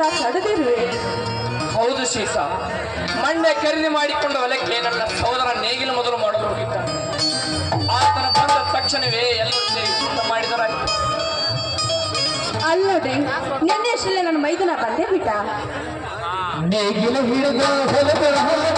ತಡೆದಿರುವೆ ಹೌದು ಶೀಸ ಮಣ್ಣೆ ಖರೀದಿ ಮಾಡಿಕೊಂಡ ಹೊಲಕ್ಕೆ ನನ್ನ ಸಹೋದರ ನೇಗಿಲು ಮೊದಲು ಮಾಡಲು ಹೋಗಿದ್ದಾನೆ ಆತನ ಬಂದ ತಕ್ಷಣವೇ ಎಲ್ಲರೂ ಸೇರಿ ಊಟ ಮಾಡಿದರಾಯ್ತು ಅಲ್ಲೋಡಿ ನಿನ್ನೆ ಅಷ್ಟಲ್ಲೇ ನನ್ನ ಮೈದನ ಬಂದೇ ಬಿಟ್ಟ ನೇಗಿಲ ಹಿಡಿದ ಹೊಲಗಳ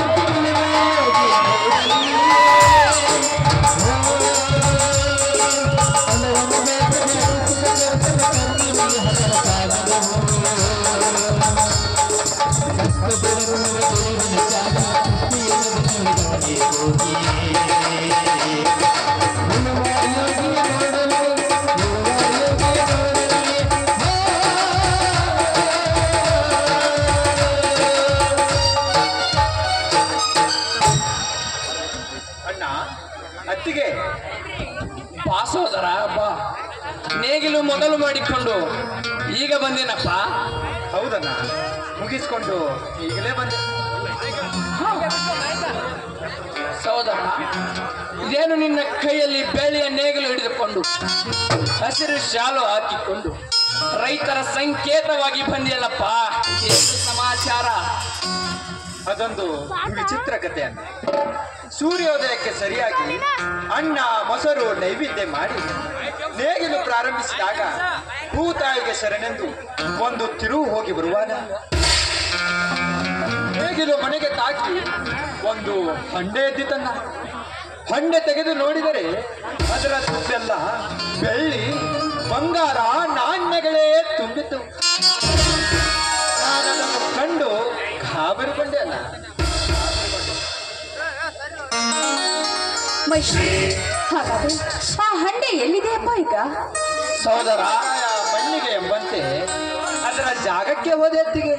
ಅಣ್ಣ ಅತ್ತಿಗೆ ಬಾ ಸಹೋದರ ಬಾ ನೇಗಿಲು ಮೊದಲು ಮಾಡಿಕೊಂಡು ಈಗ ಬಂದೇನಪ್ಪ ಹೌದಣ್ಣ ಮುಗಿಸ್ಕೊಂಡು ಈಗಲೇ ಬಂದೆ ಸಹೋದರ ಇದೇನು ನಿನ್ನ ಕೈಯಲ್ಲಿ ಬೆಳ್ಳಿಯ ನೇಗಿಲು ಹಿಡಿದುಕೊಂಡು ಹಸಿರು ಶಾಲು ಹಾಕಿಕೊಂಡು ರೈತರ ಸಂಕೇತವಾಗಿ ಬಂದಿಯಲ್ಲಪ್ಪ ಏನು ಸಮಾಚಾರ ಅದೊಂದು ವಿಚಿತ್ರ ಕಥೆ ಅಣ್ಣ ಸೂರ್ಯೋದಯಕ್ಕೆ ಸರಿಯಾಗಿ ಅನ್ನ ಮೊಸರು ನೈವೇದ್ಯ ಮಾಡಿ ನೇಗಿಲು ಪ್ರಾರಂಭಿಸಿದಾಗ ಭೂತಾಯಿಗೆ ಶರಣೆಂದು ಒಂದು ತಿರುವು ಹೋಗಿ ಬರುವಾಗ ನೇಗಿಲು ಮನೆಗೆ ತಾಕಿ ಒಂದು ಹಂಡೆ ಎದ್ದಿತನ್ನ ಹಂಡೆ ತೆಗೆದು ನೋಡಿದರೆ ಅದರ ಸುತ್ತೆಲ್ಲ ಬೆಳ್ಳಿ ಬಂಗಾರ ನಾಣ್ಯಗಳೇ ತುಂಬಿತ್ತು ನಾನದನ್ನು ಕಂಡು ಗಾಬರಿಗೊಂಡೆ ಅಲ್ಲ ಮೈಷಿ ಹಾಗಾದ್ರೆ ಆ ಹಂಡೆ ಎಲ್ಲಿದೆಯಪ್ಪ ಈಗ ಸಹೋದರ ಆಯ ಮಣ್ಣಿಗೆ ಎಂಬಂತೆ ಅದರ ಜಾಗಕ್ಕೆ ಹೋದೆ ಅತ್ತಿಗೆ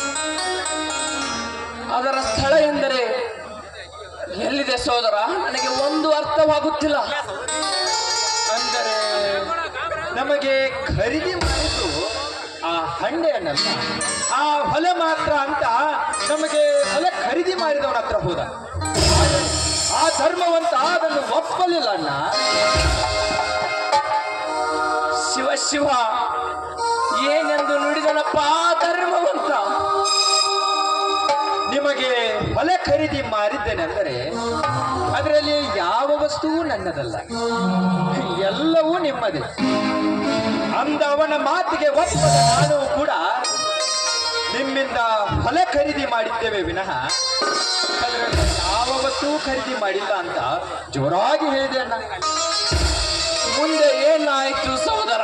ಅದರ ಸ್ಥಳ ಎಂದರೆ ಎಲ್ಲಿದೆ ಸಹೋದರ ನನಗೆ ಒಂದು ಅರ್ಥವಾಗುತ್ತಿಲ್ಲ ಅಂದರೆ ನಮಗೆ ಖರೀದಿ ಮಾಡಿದ್ದು ಆ ಹಂಡೆಯನ್ನಲ್ಲ ಆ ಹೊಲ ಮಾತ್ರ ಅಂತ ನಮಗೆ ಹೊಲ ಖರೀದಿ ಮಾಡಿದವನ ಹತ್ರ ಹೋದ ಆ ಧರ್ಮವಂತ ಅದನ್ನು ಒಪ್ಪಲಿಲ್ಲ ಅಣ್ಣ ಶಿವ ಶಿವ ಏನೆಂದು ನುಡಿದನಪ್ಪ ಆ ಧರ್ಮವಂತ ನಿಮಗೆ ಹೊಲ ಖರೀದಿ ಮಾರಿದ್ದೇನೆಂದರೆ ಅದರಲ್ಲಿ ಯಾವ ವಸ್ತುವು ನನ್ನದಲ್ಲ ಎಲ್ಲವೂ ನಿಮ್ಮದೇ ಅಂದ ಅವನ ಮಾತಿಗೆ ಒಪ್ಪದ ನಾನು ಕೂಡ ನಿಮ್ಮಿಂದ ಹೊಲ ಖರೀದಿ ಮಾಡಿದ್ದೇವೆ ವಿನಃ ಅದರಲ್ಲಿ ಯಾವ ವಸ್ತುವು ಖರೀದಿ ಮಾಡಿಲ್ಲ ಅಂತ ಜೋರಾಗಿ ಹೇಳಿದೆ ಅಣ್ಣ ಮುಂದೆ ಏನಾಯ್ತು ಸಹೋದರ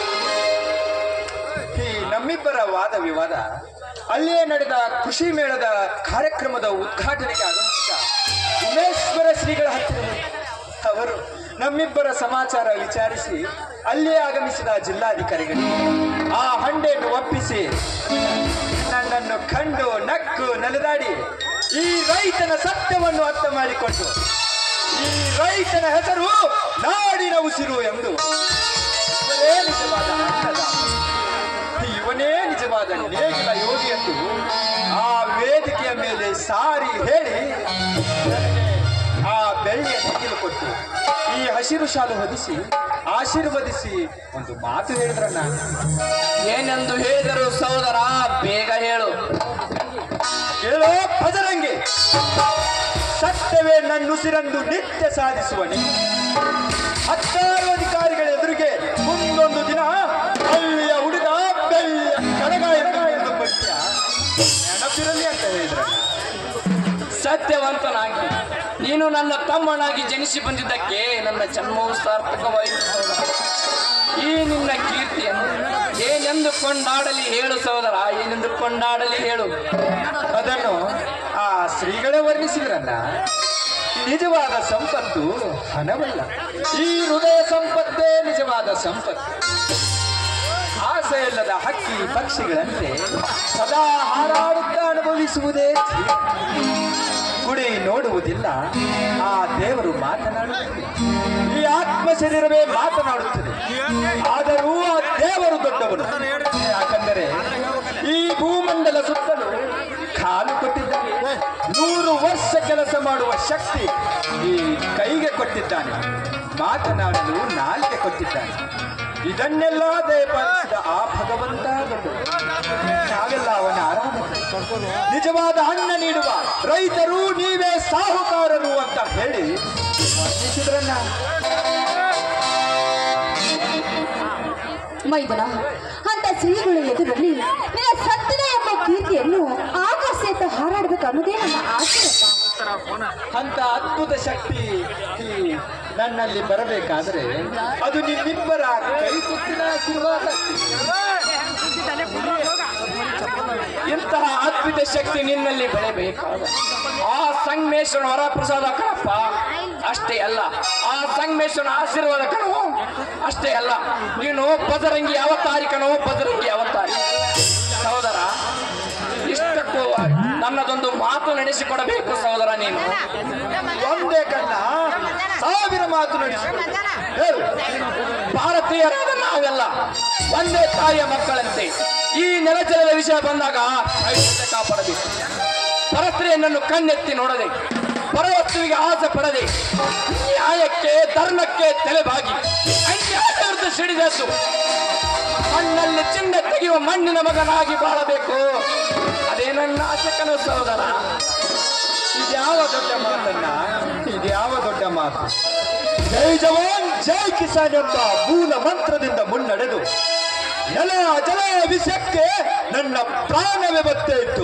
ಈ ನಮ್ಮಿಬ್ಬರ ವಾದ ವಿವಾದ ಅಲ್ಲಿಯೇ ನಡೆದ ಕೃಷಿ ಮೇಳದ ಕಾರ್ಯಕ್ರಮದ ಉದ್ಘಾಟನೆಗೆ ಆಗಮಿಸಿದ ಉಮೇಶ್ವರ ಶ್ರೀಗಳ ಹತ್ತಿರ ಹೋಗಿ ಅವರು ನಮ್ಮಿಬ್ಬರ ಸಮಾಚಾರ ವಿಚಾರಿಸಿ ಅಲ್ಲಿಯೇ ಆಗಮಿಸಿದ ಜಿಲ್ಲಾಧಿಕಾರಿಗಳಿಗೆ ಆ ಹಂಡೆಯನ್ನು ಒಪ್ಪಿಸಿ ನನ್ನನ್ನು ಕಂಡು ನಕ್ಕು ನಲಿದಾಡಿ ಈ ರೈತನ ಸತ್ಯವನ್ನು ಅರ್ಥ ಮಾಡಿಕೊಂಡು ಈ ರೈತನ ಹೆಸರು ನಾಡಿನ ಉಸಿರು ಎಂದು ಇವರೇ ನಿಜವಾದ ಅನ್ನದ ಇವನೇ ನಿಜವಾದ ನೇಗಿಲ ಯೋಗಿ ಎಂದು ಆ ವೇದಿಕೆಯ ಮೇಲೆ ಸಾರಿ ಹೇಳಿ ನನಗೆ ಆ ಬೆಳ್ಳಿಯ ನೇಗಿಲು ಕೊಟ್ಟು ಈ ಹಸಿರು ಶಾಲು ಹೊದಿಸಿ ಆಶೀರ್ವದಿಸಿ ಒಂದು ಮಾತು ಹೇಳಿದ್ರಣ್ಣ ಏನೆಂದು ಹೇಳಿದರು ಸಹೋದರ ಬೇಗ ಹೇಳು ಕೇಳೋ ಭಜರಂಗಿ ಸತ್ಯವೇ ನನ್ನುಸಿರಂದು ನಿತ್ಯ ಸಾಧಿಸುವನೆ ಹತ್ತಾರು ಅಧಿಕಾರಿಗಳ ಎದುರಿಗೆ ಮುಂದೊಂದು ದಿನ ಹಳ್ಳಿಯ ಹುಡುಗ ಬೆಳ್ಳಿಯ ಕಡಗ ಎಂದು ಪಠ್ಯ ನೆನಪಿರಲಿ ಅಂತ ಹೇಳಿದ್ರಣ್ಣ ಸತ್ಯವಂತನಾಗಿ ನೀನು ನನ್ನ ತಮ್ಮನಾಗಿ ಜನಿಸಿ ಬಂದಿದ್ದಕ್ಕೆ ನನ್ನ ಜನ್ಮವು ಸಾರ್ಥಕವಾಯಿತು ಸಹೋದರ. ಈ ನಿನ್ನ ಕೀರ್ತಿಯನ್ನು ಏನೆಂದು ಕೊಂಡಾಡಲಿ ಹೇಳು ಸಹೋದರ ಏನೆಂದು ಕೊಂಡಾಡಲಿ ಹೇಳು ಅದನ್ನು ಆ ಶ್ರೀಗಳೇ ವರ್ಣಿಸಿದ್ರನ್ನ ನಿಜವಾದ ಸಂಪತ್ತು ಹಣವಲ್ಲ ಈ ಹೃದಯ ಸಂಪತ್ತೇ ನಿಜವಾದ ಸಂಪತ್ತು ಆಸೆ ಇಲ್ಲದ ಹಕ್ಕಿ ಪಕ್ಷಿಗಳಂತೆ ಸದಾ ಹಾರಾಡುತ್ತಾ ಅನುಭವಿಸುವುದೇ ಜೀವನ. ಗುಡಿ ನೋಡುವುದಿಲ್ಲ ಆ ದೇವರು ಮಾತನಾಡುತ್ತದೆ ಈ ಆತ್ಮ ಶರೀರವೇ ಮಾತನಾಡುತ್ತದೆ ಆದರೂ ಆ ದೇವರು ದೊಡ್ಡವನು ಯಾಕಂದರೆ ಈ ಭೂಮಂಡಲ ಸುತ್ತಲೂ ಕಾಲು ಕೊಟ್ಟಿದ್ದಾನೆ ನೂರು ವರ್ಷ ಕೆಲಸ ಮಾಡುವ ಶಕ್ತಿ ಈ ಕೈಗೆ ಕೊಟ್ಟಿದ್ದಾನೆ ಮಾತನಾಡಲು ನಾಲಿಗೆ ಕೊಟ್ಟಿದ್ದಾನೆ ಇದನ್ನೆಲ್ಲ ದಯಪಾಲಿಸಿದ ಆ ಭಗವಂತ ದೊಡ್ಡದು. ನಾವೆಲ್ಲ ಅವನ ಆರಾಮ ನಿಜವಾದ ಅನ್ನ ನೀಡುವ ರೈತರು ನೀವೇ ಸಾಹುಕಾರರು ಅಂತ ಹೇಳಿ ವಂದಿಸಿದ್ರನ್ನ ಮೈದನ ಅಂತ ಶ್ರೀಗಳು ಎದುರಲ್ಲಿ ನಿನ್ನ ಸತ್ತಿನ ಎಂಬ ಕೀರ್ತಿಯನ್ನು ಆಕಾಶಕ್ಕೆ ಹಾರಾಡಬೇಕು ಅನ್ನೋದೇ ನನ್ನ ಆಸೆ ಅಪ್ಪ. ಅಂತ ಅದ್ಭುತ ಶಕ್ತಿ ಈ ನನ್ನಲ್ಲಿ ಬರಬೇಕಾದ್ರೆ ಅದು ನಿಮ್ಮಿಬ್ಬರ ಕೈ ತುತ್ತಿನ ಆಶೀರ್ವಾದ ಇಂತಹ ಅದ್ಭುತ ಶಕ್ತಿ ನಿನ್ನಲ್ಲಿ ಬೆಳೆಬೇಕಾದ ಆ ಸಂಗಮೇಶ್ವರನ ವರಪ್ರಸಾದ ಕಣಪ್ಪ ಅಷ್ಟೇ ಅಲ್ಲ ಆ ಸಂಗಮೇಶ್ವರನ ಆಶೀರ್ವಾದ ಕಣವು ಅಷ್ಟೇ ಅಲ್ಲ ನೀನು ಬಜರಂಗಿ ಅವತಾರಿ ಕಣವು ಬಜರಂಗಿ ಅವತಾರಿ ಸಹೋದರ ಇಷ್ಟಕ್ಕೂ ನನ್ನದೊಂದು ಮಾತು ನಡೆಸಿಕೊಡಬೇಕು ಸಹೋದರ ನೀನು ಒಂದೇ ಕಣ್ಣ ಸಾವಿರ ಮಾತು ನಡೆಸಿ ಹೇಳು ಭಾರತೀಯರಾದ ನಾವೆಲ್ಲ ಒಂದೇ ತಾಯಿಯ ಮಕ್ಕಳಂತೆ ಈ ನೆಲಜಲದ ವಿಷಯ ಬಂದಾಗ ಐಕ್ಯತೆ ಕಾಪಾಡಬೇಕು ಪರಸ್ತ್ರೀಯನನ್ನು ಕಣ್ಣೆತ್ತಿ ನೋಡದೆ ಪರವಸ್ತುವಿಗೆ ಆಸೆ ಪಡದೆ ನ್ಯಾಯಕ್ಕೆ ಧರ್ಮಕ್ಕೆ ತಲೆಬಾಗಿ ಅನ್ಯಾಯ ವಿರುದ್ಧ ಸಿಡಿದದ್ದು ಮಣ್ಣಲ್ಲಿ ಚಿನ್ನ ತೆಗೆಯುವ ಮಣ್ಣಿನ ಮಗನಾಗಿ ಬಾಳಬೇಕು ಅದೇ ನನ್ನ ಆಶಕನ ಸಹೋದರ ಇದ್ಯಾವ ದೊಡ್ಡ ಮಾತನ್ನ ಇದ್ಯಾವ ದೊಡ್ಡ ಮಾತು ಜೈ ಜವಾನ್ ಜೈ ಕಿಸಾನ್ ಎಂಬ ಮೂಲ ಮಂತ್ರದಿಂದ ಮುನ್ನಡೆದು ನೆಲ ಜಲ ವಿಷಕ್ಕೆ ನನ್ನ ಪ್ರಾಣವೇ ಬತ್ತೆ ಇತ್ತು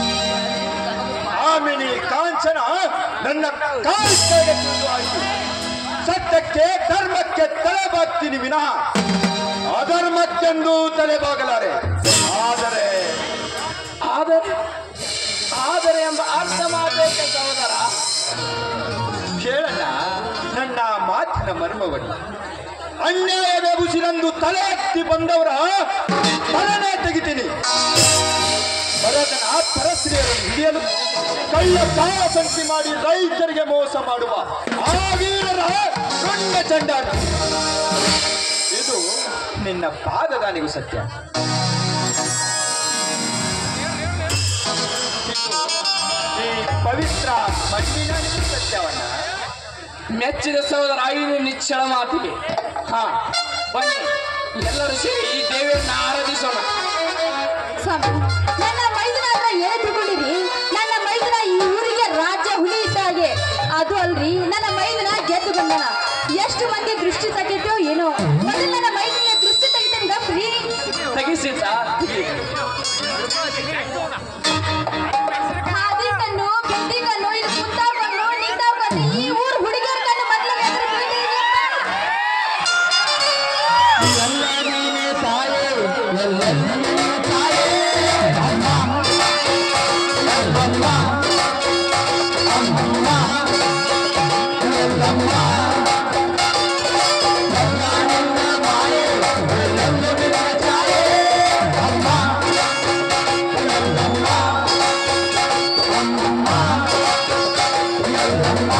ಆಮಿನಿ ಕಾಂಚನ ನನ್ನ ಕಾಲ್ಕೈಗೆ ತುಳಿದು ಆಯ್ತು ಸತ್ಯಕ್ಕೆ ಧರ್ಮಕ್ಕೆ ತಲೆಬಾಗ್ತೀನಿ ವಿನಃ ಅಧರ್ಮಕ್ಕೆಂದೂ ತಲೆಬಾಗಲಾರೆ ಆದರೆ ಆದರೆ ಆದರೆ ಎಂಬ ಅರ್ಥ ಮಾತೇಕೆ ಸಹೋದರ ಕೇಳಣ್ಣ ನನ್ನ ಮಾತಿನ ಮರ್ಮವನ್ನು ಅನ್ಯಾಯದ ಉಸಿರಂದು ತಲೆ ಎತ್ತಿ ಬಂದವರ ತಲೆನೇ ತೆಗಿತೀನಿ ಭರತನ ಪರಸ್ತ್ರೀಯರನ್ನು ಹಿಡಿಯಲು ಕಳ್ಳ ಕಾಯ ಸಂಖ್ಯೆ ಮಾಡಿ ರೈತರಿಗೆ ಮೋಸ ಮಾಡುವ ಆ ವೀರರ ರುಂಡ ಚಂಡಾಟ ಇದು ನಿನ್ನ ಪಾದದಾನಿಗೂ ಸತ್ಯ ಈ ಪವಿತ್ರ ಮಣ್ಣಿನ ಸತ್ಯವನ್ನ ಮೆಚ್ಚಿದ ಸಹೋದರ ಐದು ನಿಚ್ಚಳ ಮಾತಿಗೆ ಹಾ ಬನ್ನಿ ಎಲ್ಲರೂ ಸೇರಿ ಈ ದೇವಿಯನ್ನ ಆರಾಧಿಸೋಣ ಸ್ವಾಮಿ ನನ್ನ ಮೈದನ ಹತ್ರ ಏನ್ ತಿಳ್ಕೊಂಡಿರಿ ನನ್ನ ಮೈದನ ಈ ಊರಿಗೆ ರಾಜ್ಯ ಹುಲಿ ಇದ್ದ ಹಾಗೆ ಅದು ಅಲ್ರಿ ನನ್ನ ಮೈದನ ಗೆದ್ದು ಬಂದನ ಎಷ್ಟು ಮಂದಿ ದೃಷ್ಟಿ ತೆಗಿತೋ ಏನೋ ಮೊದಲು ನನ್ನ ಮೈದನ ದೃಷ್ಟಿ ತೆಗಿತಾನೆ ಗಪ್ರಿ ತೆಗಿಸಿದ್ದ ಹಾದಿ ಕಣ್ಣು ಬೆಂದಿ ಕಣ್ಣು ಇದು ಕುಂತಾವ್ ಕಣ್ಣು ನಿಂತಾವ್ ಕಣ್ಣು ಈ ಊರ್ ಹುಡುಗಿಯರ ಕಣ್ಣು ಮೊದಲು ಎದುರು ಬೀಳ್ತಿದ್ಯಪ್ಪ. ಎಲ್ಲ ನೀನೇ ತಾಯೇ ಎಲ್ಲ ನೀನೇ ತಾಯೇ ಅಮ್ಮ ಎಲ್ಲಮ್ಮ ಅಮ್ಮಮ್ಮ ಎಲ್ಲಮ್ಮ ಎಲ್ಲ ನಿನ್ನ ಮಾಯೆ ಎಲ್ಲೆಲ್ಲ ನಿನ್ನ ಛಾಯೆ ಅಮ್ಮ ಎಲ್ಲಮ್ಮ ಅಮ್ಮಮ್ಮ ಎಲ್ಲಮ್ಮ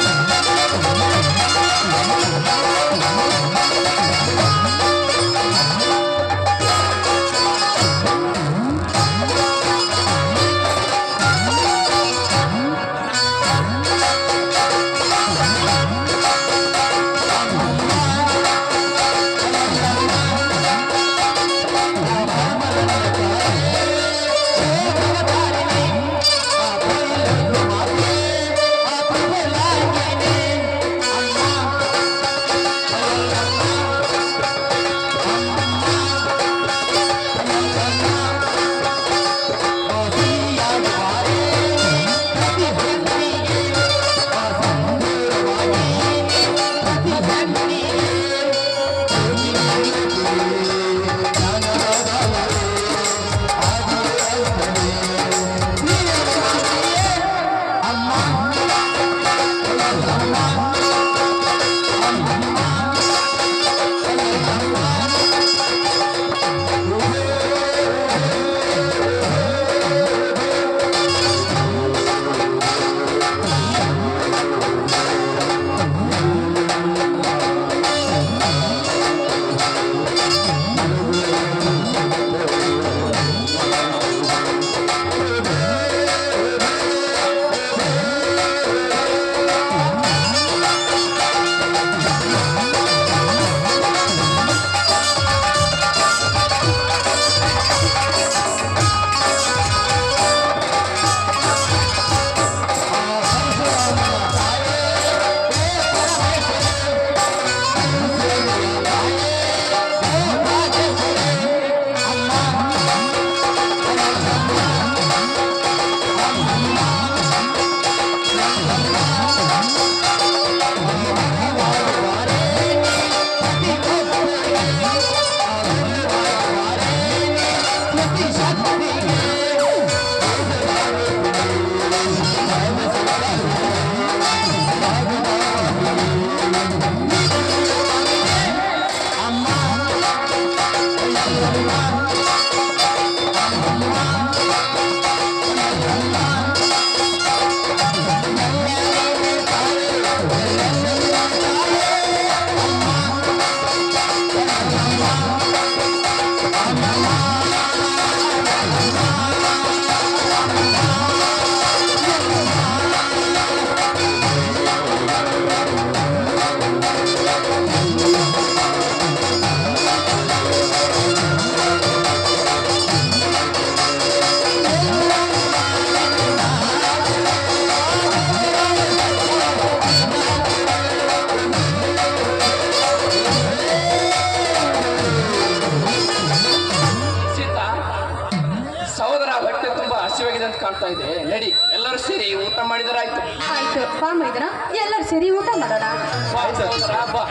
ಆ ಸೀತಾ ಸಹೋದರ ಹೊಟ್ಟೆ ತುಂಬಾ ಹಸಿವಾಗಿದೆ ಅಂತ ಕಾಣ್ತಾ ಇದೆ ನಡಿ ಎಲ್ಲರೂ ಸೇರಿ ಊಟ ಮಾಡಿದರಾಯ್ತು ಆಯ್ತು ಬಾ ಮೈದನ ಎಲ್ಲರೂ ಸೇರಿ ಊಟ ಮಾಡೋಣ ಬಾ ಸಹೋದರ ಬಾ